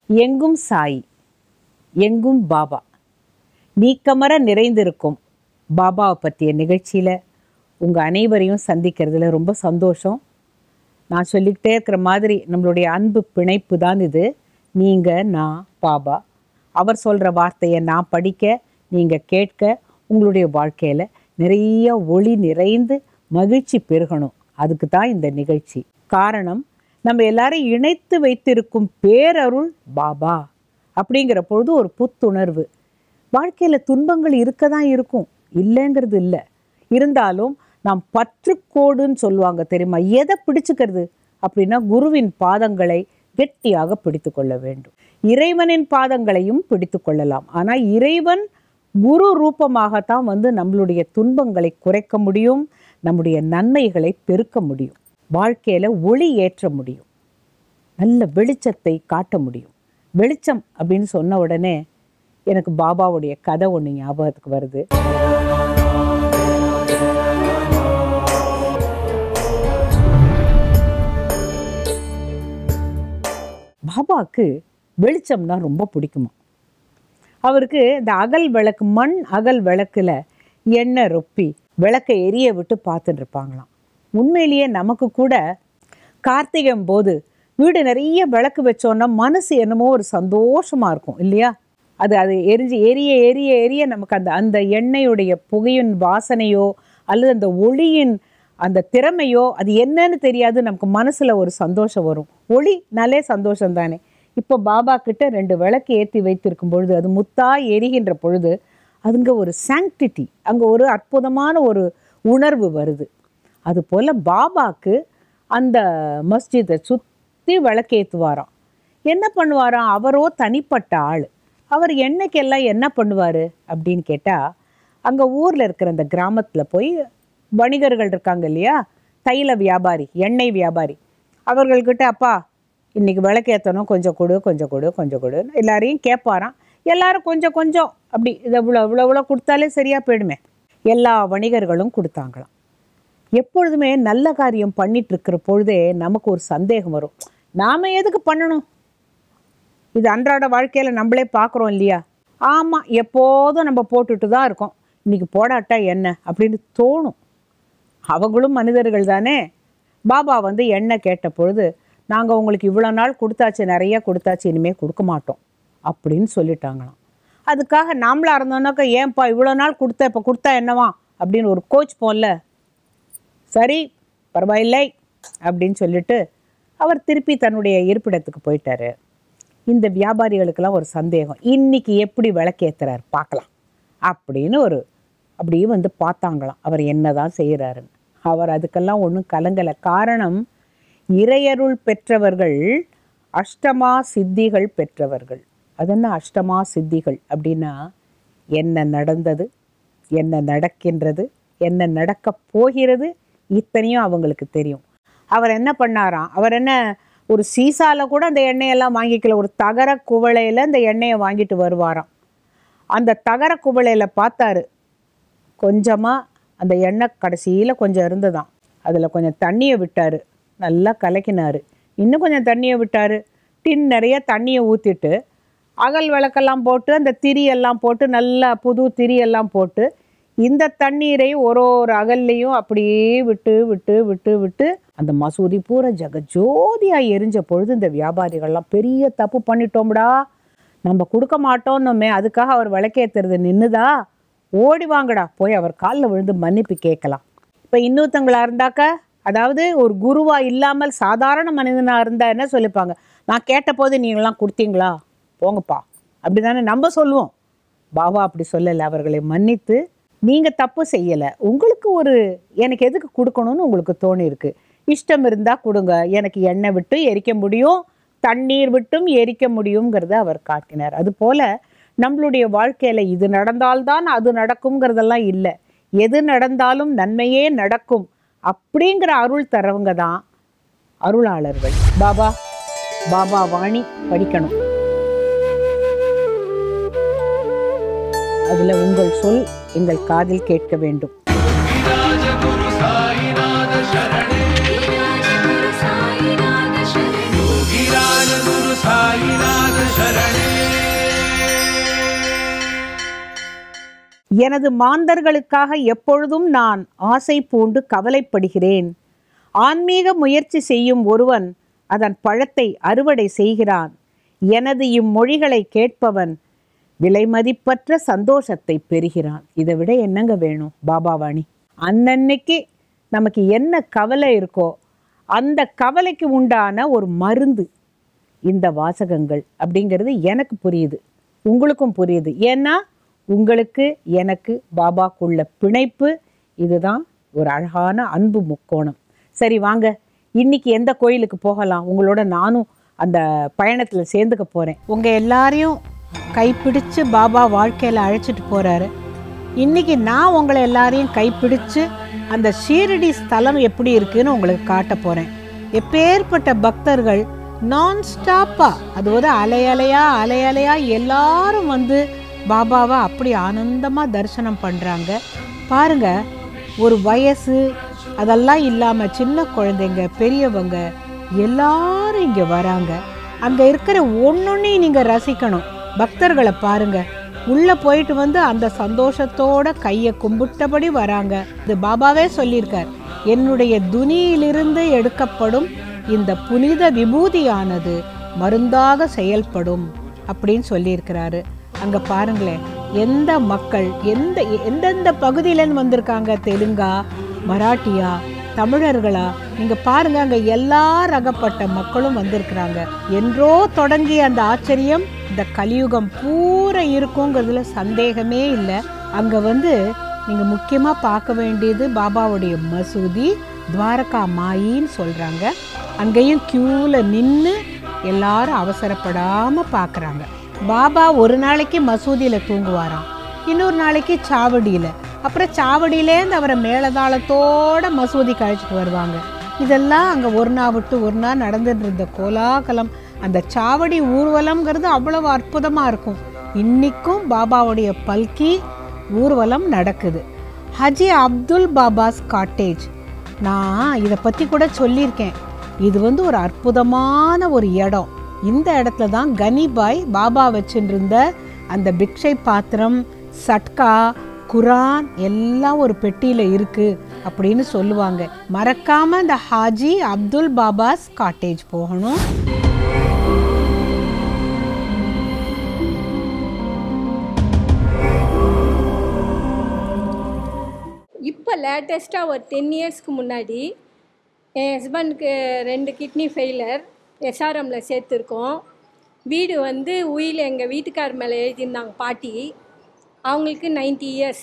எங்கும் சாய் எங்கும் பாபா நீக்கமர நிறைந்திருக்கும் பாபாவை பற்றிய நிகழ்ச்சியில் உங்கள் அனைவரையும் சந்திக்கிறதுல ரொம்ப சந்தோஷம் நான் சொல்லிக்கிட்டே இருக்கிற மாதிரி நம்மளுடைய அன்பு பிணைப்பு தான் இது நீங்கள் நான் பாபா அவர் சொல்கிற வார்த்தையை நான் படிக்க நீங்கள் கேட்க உங்களுடைய வாழ்க்கையில் நிறைய ஒளி நிறைந்து மகிழ்ச்சி பெருகணும் அதுக்கு தான் இந்த நிகழ்ச்சி காரணம் நம்ம எல்லாரும் இணைத்து வைத்திருக்கும் பேரருள் பாபா அப்படிங்கிற பொழுது ஒரு புத்துணர்வு வாழ்க்கையில் துன்பங்கள் இருக்க தான் இருக்கும் இல்லைங்கிறது இல்லை இருந்தாலும் நாம் பற்றுக்கோடுன்னு சொல்லுவாங்க தெரியுமா எதை பிடிச்சுக்கிறது அப்படின்னா குருவின் பாதங்களை கெட்டியாக பிடித்து கொள்ள வேண்டும் இறைவனின் பாதங்களையும் பிடித்து கொள்ளலாம் ஆனால் இறைவன் குரு ரூபமாகத்தான் வந்து நம்மளுடைய துன்பங்களை குறைக்க முடியும் நம்முடைய நன்மைகளை பெருக்க முடியும் வாழ்க்கையில் ஒளி ஏற்ற முடியும் நல்ல வெளிச்சத்தை காட்ட முடியும் வெளிச்சம் அப்படின்னு சொன்ன உடனே எனக்கு பாபாவுடைய கதை ஒன்று ஞாபகத்துக்கு வருது பாபாவுக்கு வெளிச்சம்னா ரொம்ப பிடிக்குமா அவருக்கு இந்த அகல் விளக்கு மண் அகல் விளக்குல எண்ணெய் ரொப்பி விளக்கை எரிய விட்டு பார்த்துட்டு இருப்பாங்களாம் உண்மையிலேயே நமக்கு கூட கார்த்திகம் போது வீடு நிறைய விளக்கு வச்சோன்னா மனசு என்னமோ ஒரு சந்தோஷமா இருக்கும் இல்லையா அது அது எரிஞ்சு எரிய எரிய எரிய நமக்கு அந்த அந்த எண்ணெயுடைய புகையின் வாசனையோ அல்லது அந்த ஒளியின் அந்த திறமையோ அது என்னன்னு தெரியாது நமக்கு மனசுல ஒரு சந்தோஷம் வரும் ஒளி நல்லே சந்தோஷம் தானே இப்போ பாபா கிட்ட ரெண்டு விளக்கு ஏற்றி வைத்திருக்கும் பொழுது அது முத்தா எரிகின்ற பொழுது அதுங்க ஒரு சாங்டிட்டி அங்கே ஒரு அற்புதமான ஒரு உணர்வு வருது அதுபோல் பாபாக்கு அந்த மஸ்ஜிதை சுற்றி விளக்கேற்றுவாராம் என்ன பண்ணுவாராம் அவரோ தனிப்பட்ட ஆள் அவர் என்னைக்கெல்லாம் என்ன பண்ணுவார் அப்படின்னு கேட்டால் அங்கே ஊரில் இருக்கிற அந்த கிராமத்தில் போய் வணிகர்கள் இருக்காங்க இல்லையா தைல வியாபாரி எண்ணெய் வியாபாரி அவர்கள்கிட்ட அப்பா இன்னைக்கு விளக்கேற்றணும் கொஞ்சம் கொடு கொஞ்சம் கொடு கொஞ்சம் கொடு எல்லாரையும் கேட்பாராம் எல்லாரும் கொஞ்சம் கொஞ்சம் அப்படி இதை இவ்வளோ இவ்வளோ இவ்வளோ கொடுத்தாலே சரியாக போயிடுமே எல்லா வணிகர்களும் கொடுத்தாங்களாம் எப்பொழுதுமே நல்ல காரியம் பண்ணிட்டு இருக்கிற பொழுதே நமக்கு ஒரு சந்தேகம் வரும் நாம எதுக்கு பண்ணணும் இது அன்றாட வாழ்க்கையில் நம்மளே பார்க்குறோம் இல்லையா ஆமாம் எப்போதும் நம்ம போட்டுட்டு தான் இருக்கோம் இன்னைக்கு போடாட்டா என்ன அப்படின்னு தோணும் அவங்களும் மனிதர்கள் தானே பாபா வந்து எண்ணெய் கேட்ட பொழுது நாங்கள் உங்களுக்கு இவ்வளோ நாள் கொடுத்தாச்சு நிறைய கொடுத்தாச்சு இனிமேல் கொடுக்க மாட்டோம் அப்படின்னு சொல்லிட்டாங்களாம் அதுக்காக நாமளா இருந்தோம்னாக்கா ஏன்பா இவ்வளோ நாள் கொடுத்த இப்போ கொடுத்தா என்னவா அப்படின்னு ஒரு கோச் போன்ல சரி பரவாயில்லை அப்படின்னு சொல்லிட்டு அவர் திருப்பி தன்னுடைய இருப்பிடத்துக்கு போயிட்டாரு இந்த வியாபாரிகளுக்கெல்லாம் ஒரு சந்தேகம் இன்னைக்கு எப்படி விளக்கேத்துறாரு பார்க்கலாம் அப்படின்னு ஒரு அப்படியே வந்து பார்த்தாங்களாம் அவர் என்னதான் செய்கிறாருன்னு அவர் அதுக்கெல்லாம் ஒன்றும் கலங்கலை காரணம் இறையருள் பெற்றவர்கள் அஷ்டமா சித்திகள் பெற்றவர்கள் அது என்ன அஷ்டமா சித்திகள் அப்படின்னா என்ன நடந்தது என்ன நடக்கின்றது என்ன நடக்கப் போகிறது இத்தனையும் அவங்களுக்கு தெரியும் அவர் என்ன பண்ணாராம் அவர் என்ன ஒரு சீசால கூட அந்த எண்ணெயெல்லாம் வாங்கிக்கல ஒரு தகர குவளையில் அந்த எண்ணெயை வாங்கிட்டு வருவாராம் அந்த தகர குவளையில் பார்த்தாரு கொஞ்சமாக அந்த எண்ணெய் கடைசியில் கொஞ்சம் இருந்ததாம் அதில் கொஞ்சம் தண்ணியை விட்டார் நல்லா கலக்கினார் இன்னும் கொஞ்சம் தண்ணியை விட்டார் டின் நிறைய தண்ணியை ஊற்றிட்டு அகல் விளக்கெல்லாம் போட்டு அந்த திரியெல்லாம் போட்டு நல்லா புது திரியெல்லாம் போட்டு இந்த தண்ணீரை ஒரு ஒரு அகல்லையும் அப்படியே விட்டு விட்டு விட்டு விட்டு அந்த மசூதி பூரா ஜெகஜோதியாக எரிஞ்ச பொழுது இந்த வியாபாரிகள்லாம் பெரிய தப்பு பண்ணிட்டோம்டா நம்ம கொடுக்க மாட்டோன்னுமே அதுக்காக அவர் விளக்கேத்துறது நின்னுதா ஓடி வாங்கடா போய் அவர் காலில் விழுந்து மன்னிப்பு கேட்கலாம் இப்போ இன்னொருத்தங்களா இருந்தாக்க அதாவது ஒரு குருவா இல்லாமல் சாதாரண மனிதனா இருந்தா என்ன சொல்லிப்பாங்க நான் கேட்ட போது நீங்களாம் கொடுத்தீங்களா போங்கப்பா அப்படிதானே நம்ம சொல்லுவோம் பாபா அப்படி சொல்லலை அவர்களை மன்னித்து நீங்க தப்பு செய்யலை உங்களுக்கு ஒரு எனக்கு எதுக்கு கொடுக்கணும்னு உங்களுக்கு தோணி இருக்கு இஷ்டம் இருந்தா கொடுங்க எனக்கு எண்ணெய் விட்டு எரிக்க முடியும் தண்ணீர் விட்டும் எரிக்க முடியுங்கிறத அவர் காட்டினார் அதுபோல நம்மளுடைய வாழ்க்கையில இது நடந்தால்தான் அது நடக்குங்கிறதெல்லாம் இல்லை எது நடந்தாலும் நன்மையே நடக்கும் அப்படிங்கிற அருள் தரவங்க தான் அருளாளர்கள் பாபா பாபா வாணி படிக்கணும் அதுல உங்கள் சொல் எங்கள் காதில் கேட்க வேண்டும் गुरु साईनाथ शरणे विराज गुरु साईनाथ शरणे विराज गुरु साईनाथ शरणे எனது மாந்தர்களுக்காக எப்பொழுதும் நான் ஆசை பூண்டு கவலைப்படுகிறேன் ஆன்மீக முயற்சி செய்யும் ஒருவன் அதன் பழத்தை அறுவடை செய்கிறான் எனது இம்மொழிகளை கேட்பவன் விலைமதிப்பற்ற சந்தோஷத்தை பெறுகிறான் இதை விட என்னங்க வேணும் பாபாவாணி அன்னன்னைக்கு நமக்கு என்ன கவலை இருக்கோ அந்த கவலைக்கு உண்டான ஒரு மருந்து இந்த வாசகங்கள் அப்படிங்கிறது எனக்கு புரியுது உங்களுக்கும் புரியுது ஏன்னா உங்களுக்கு எனக்கு பாபாக்குள்ள பிணைப்பு இதுதான் ஒரு அழகான அன்பு முக்கோணம் சரி வாங்க இன்னைக்கு எந்த கோயிலுக்கு போகலாம் உங்களோட நானும் அந்த பயணத்தில் சேர்ந்துக்க போகிறேன் உங்கள் எல்லாரையும் கைப்பிடிச்சு பாபா வாழ்க்கையில் அழைச்சிட்டு போகிறாரு இன்னைக்கு நான் உங்களை எல்லாரையும் கைப்பிடிச்சு அந்த ஷீரடி ஸ்தலம் எப்படி இருக்குன்னு உங்களுக்கு காட்ட போகிறேன் எப்பேற்பட்ட பக்தர்கள் நான் ஸ்டாப்பா அது ஒரு அலை அலையா அலை அலையா எல்லாரும் வந்து பாபாவை அப்படி ஆனந்தமாக தரிசனம் பண்ணுறாங்க பாருங்க ஒரு வயசு அதெல்லாம் இல்லாமல் சின்ன குழந்தைங்க பெரியவங்க எல்லாரும் இங்கே வராங்க அங்கே இருக்கிற ஒன்னொன்னையும் நீங்கள் ரசிக்கணும் பக்தர்களை பாருங்க உள்ள போயிட்டு வந்து அந்த சந்தோஷத்தோட கையை கும்பிட்டபடி வராங்க இது பாபாவே சொல்லியிருக்கார் என்னுடைய துனியிலிருந்து எடுக்கப்படும் இந்த புனித விபூதியானது மருந்தாக செயல்படும் அப்படின்னு சொல்லியிருக்கிறாரு அங்க பாருங்களேன் எந்த மக்கள் எந்த எந்தெந்த பகுதியிலேருந்து வந்திருக்காங்க தெலுங்கா மராட்டியா தமிழர்களா நீங்க பாருங்க அங்க எல்லா ரகப்பட்ட மக்களும் வந்திருக்கிறாங்க என்றோ தொடங்கிய அந்த ஆச்சரியம் இந்த கலியுகம் பூரா இருக்குங்கிறதுல சந்தேகமே இல்லை அங்க வந்து நீங்க முக்கியமா பார்க்க வேண்டியது பாபாவுடைய மசூதி துவாரகா மாயின்னு சொல்றாங்க அங்கேயும் கியூல நின்று எல்லாரும் அவசரப்படாம பார்க்கறாங்க பாபா ஒரு நாளைக்கு மசூதியில தூங்குவாராம் இன்னொரு நாளைக்கு சாவடியில் அப்புறம் சாவடியிலேருந்து அவரை மேலதாளத்தோட மசூதிக்கு அழைச்சிட்டு வருவாங்க இதெல்லாம் அங்கே ஒரு நாள் விட்டு ஒரு நாள் நடந்துட்டு இருந்த கோலாகலம் அந்த சாவடி ஊர்வலம்ங்கிறது அவ்வளவு அற்புதமாக இருக்கும் இன்னிக்கும் பாபாவுடைய பல்கி ஊர்வலம் நடக்குது ஹஜி அப்துல் பாபாஸ் காட்டேஜ் நான் இதை பற்றி கூட சொல்லியிருக்கேன் இது வந்து ஒரு அற்புதமான ஒரு இடம் இந்த இடத்துல தான் கனிபாய் பாபா வச்சுருந்த அந்த பிக்ஷை பாத்திரம் சட்கா குரான் எல்லாம் ஒரு பெட்டியில் இருக்கு அப்படின்னு சொல்லுவாங்க மறக்காம இந்த ஹாஜி அப்துல் பாபாஸ் காட்டேஜ் போகணும் இப்போ லேட்டஸ்ட்டாக ஒரு டென் இயர்ஸ்க்கு முன்னாடி என் ஹஸ்பண்டுக்கு ரெண்டு கிட்னி ஃபெயிலர் எஸ்ஆர்எம்மில் சேர்த்துருக்கோம் வீடு வந்து உயில் எங்கள் வீட்டுக்கார் மேலே எழுதியிருந்தாங்க பாட்டி அவங்களுக்கு 90 இயர்ஸ்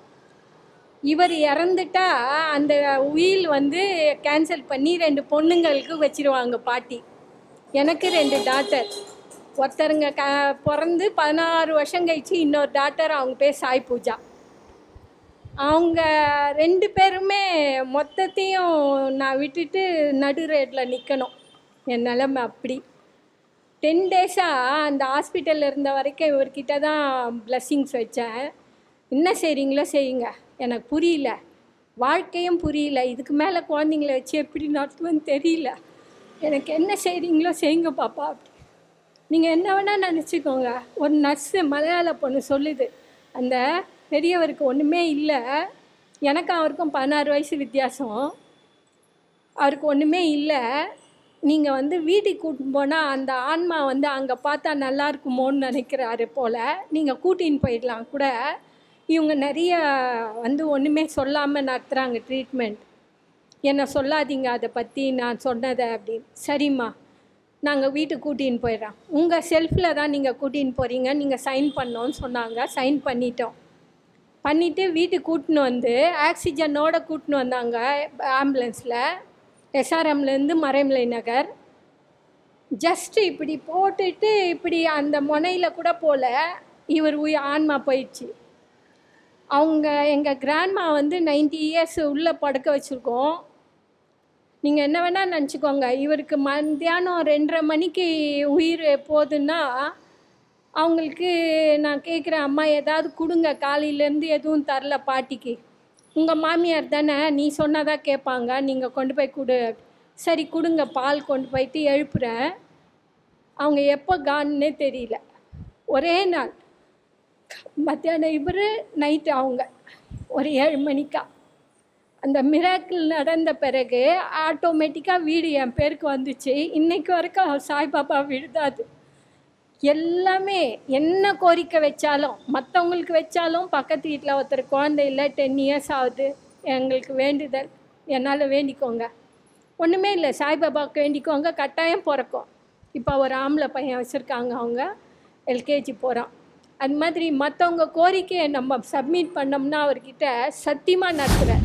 இவர் இறந்துட்டா அந்த உயில் வந்து கேன்சல் பண்ணி ரெண்டு பொண்ணுங்களுக்கு வச்சிருவாங்க பாட்டி எனக்கு ரெண்டு டாட்டர் ஒருத்தருங்க க பிறந்து பதினாறு வருஷம் கழிச்சு இன்னொரு டாட்டர் அவங்க பேர் சாய் பூஜா அவங்க ரெண்டு பேருமே மொத்தத்தையும் நான் விட்டுட்டு நடு ரேட்டில் நிற்கணும் என் நிலமை அப்படி டென் டேஸாக அந்த ஹாஸ்பிட்டலில் இருந்த வரைக்கும் இவர்கிட்ட தான் blessings வச்சேன் என்ன செய்கிறீங்களோ செய்யுங்க எனக்கு புரியல வாழ்க்கையும் புரியல இதுக்கு மேலே குழந்தைங்கள வச்சு எப்படி நடத்துவேன்னு தெரியல எனக்கு என்ன செய்கிறீங்களோ செய்யுங்க பாப்பா அப்படி நீங்கள் என்ன வேணால் நினச்சிக்கோங்க ஒரு நர்ஸு மலையாள பொண்ணு சொல்லுது அந்த பெரியவருக்கு ஒன்றுமே இல்லை எனக்கும் அவருக்கும் பதினாறு வயசு வித்தியாசம் அவருக்கு ஒன்றுமே இல்லை நீங்கள் வந்து வீட்டுக்கு கூட்டின்னு போனால் அந்த ஆன்மா வந்து அங்கே பார்த்தா நல்லா இருக்குமோன்னு நினைக்கிறாரு போல் நீங்கள் கூட்டின்னு போயிடலாம் கூட இவங்க நிறைய வந்து ஒன்றுமே சொல்லாமல் நடத்துகிறாங்க ட்ரீட்மெண்ட் என்னை சொல்லாதீங்க அதை பற்றி நான் சொன்னதை அப்படின்னு சரிம்மா நாங்கள் வீட்டுக்கு கூட்டின்னு போயிடுறோம் உங்கள் செல்ஃபில் தான் நீங்கள் கூட்டின்னு போகிறீங்க நீங்கள் சைன் பண்ணோன்னு சொன்னாங்க சைன் பண்ணிட்டோம் பண்ணிவிட்டு வீட்டுக்கு கூட்டின்னு வந்து ஆக்சிஜனோட கூட்டின்னு வந்தாங்க ஆம்புலன்ஸில் எஸ்ஆர்எம்லேருந்து மறைமலை நகர் ஜஸ்ட்டு இப்படி போட்டுட்டு இப்படி அந்த முனையில் கூட போல இவர் உயிர் ஆன்மா போயிடுச்சு அவங்க எங்கள் கிராண்ட்மா வந்து 90 இயர்ஸ் உள்ளே படுக்க வச்சுருக்கோம் நீங்கள் என்ன வேணால் நினச்சிக்கோங்க இவருக்கு மத்தியானம் ரெண்டரை மணிக்கு உயிர் போகுதுன்னா அவங்களுக்கு நான் கேட்குறேன் அம்மா ஏதாவது கொடுங்க காலையிலேருந்து எதுவும் தரல பாட்டிக்கு உங்கள் மாமியார் தானே நீ சொன்னதாக கேட்பாங்க நீங்கள் கொண்டு போய் கொடு சரி கொடுங்க பால் கொண்டு போயிட்டு எழுப்புறேன் அவங்க எப்போ கான்னே தெரியல ஒரே நாள் மத்தியானம் இவர் நைட்டு அவங்க ஒரு ஏழு மணிக்கா அந்த மிராக்கிள் நடந்த பிறகு ஆட்டோமேட்டிக்காக வீடு என் பேருக்கு வந்துச்சு இன்னைக்கு வரைக்கும் சாய்பாபா வீடு தான் அது எல்லாமே என்ன கோரிக்கை வச்சாலும் மற்றவங்களுக்கு வச்சாலும் பக்கத்து வீட்டில் ஒருத்தர் குழந்தை இல்லை டென் இயர்ஸ் ஆகுது எங்களுக்கு வேண்டுதல் என்னால் வேண்டிக்கோங்க ஒன்றுமே இல்லை சாய்பாபாவுக்கு வேண்டிக்கோங்க கட்டாயம் பிறக்கும் இப்போ ஒரு ஆம்பளை பையன் வச்சுருக்காங்க அவங்க எல்கேஜி போகிறான் அது மாதிரி மற்றவங்க கோரிக்கையை நம்ம சப்மிட் பண்ணோம்னா அவர்கிட்ட சத்தியமாக நடத்துகிறேன்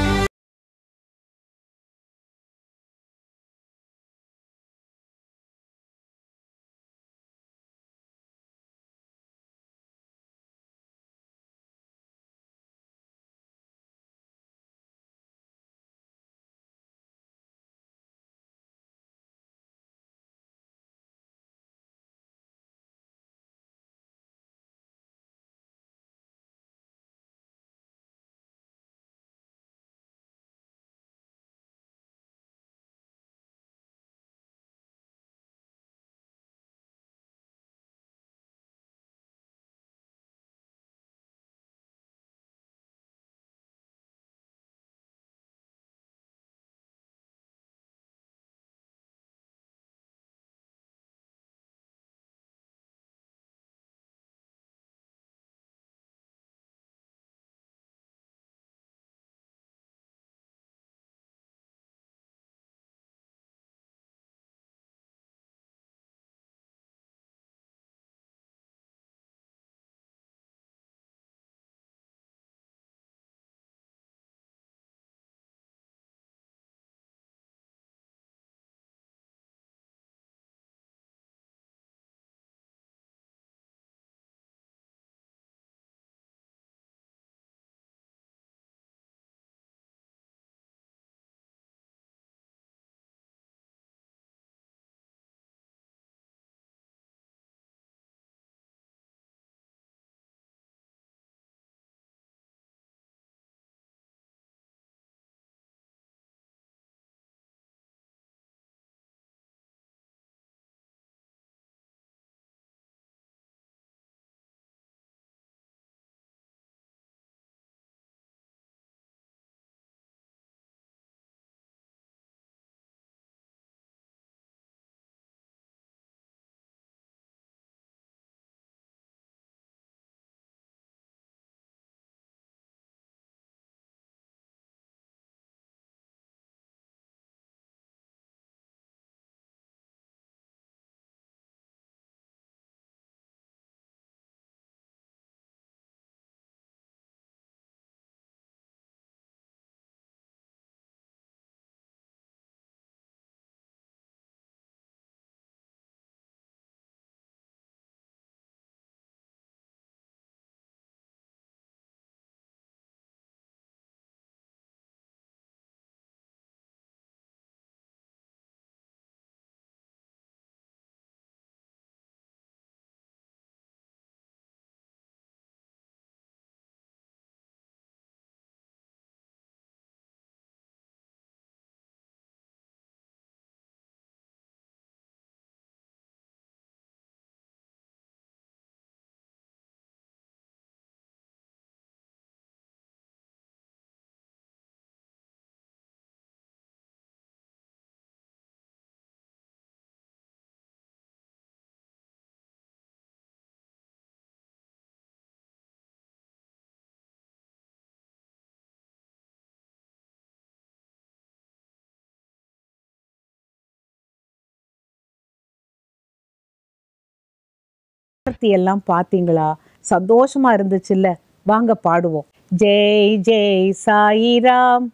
ஆரத்தி எல்லாம் பார்த்தீங்களா சந்தோஷமா இருந்துச்சுல்ல வாங்க பாடுவோம் ஜெய் ஜெய் சாயிராம்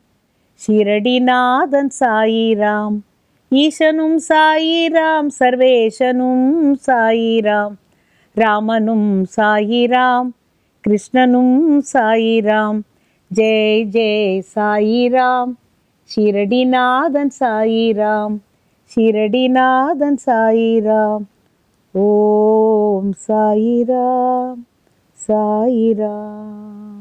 ஷிரடிநாதன் சாயிராம் ஈசனும் சாயிராம் சர்வேஷனும் சாயிராம் ராமனும் சாயிராம் கிருஷ்ணனும் சாயிராம் ஜெய் ஜெய் சாயிராம் ஷிரடிநாதன் சாயிராம் ஷிரடிநாதன் சாயிராம் ஓம் சாயிராம் சாயிராம்